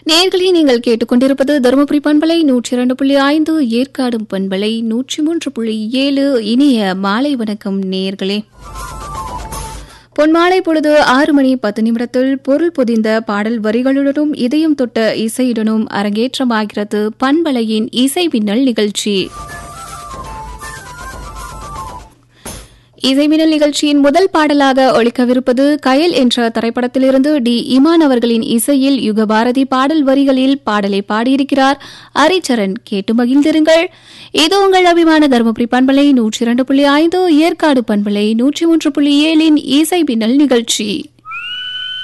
நேர்களே நீங்கள் கேட்டுக்கொண்டிருப்பது தருமபுரி பண்பலை நூற்றி இரண்டு புள்ளி ஐந்து ஏற்காடும் பண்பலை நூற்றி மூன்று புள்ளி ஏழு இனிய மாலை வணக்கம் நேர்களே பொன்மாலை பொழுது ஆறு மணி பத்து நிமிடத்தில் பொருள் பொதிந்த பாடல் வரிகளுடனும் இதயம் தொட்ட இசையுடனும் அரங்கேற்றமாகிறது பண்பலையின் இசை பின்னல் நிகழ்ச்சி இசைமின்னல் நிகழ்ச்சியின் முதல் பாடலாக ஒழிக்கவிருப்பது கயல் என்ற திரைப்படத்திலிருந்து டி இமான் அவர்களின் இசையில் யுகபாரதி பாடல் வரிகளில் பாடலை பாடியிருக்கிறார் ஹரிச்சரன் கேட்டு மகிழ்ந்திருங்கள் இது உங்கள் அபிமான தருமபுரி பண்பலை நூற்றி இரண்டு புள்ளி ஐந்து ஏற்காடு பண்பலை நூற்றி மூன்று புள்ளி ஏழின் இசை பின்னல் நிகழ்ச்சி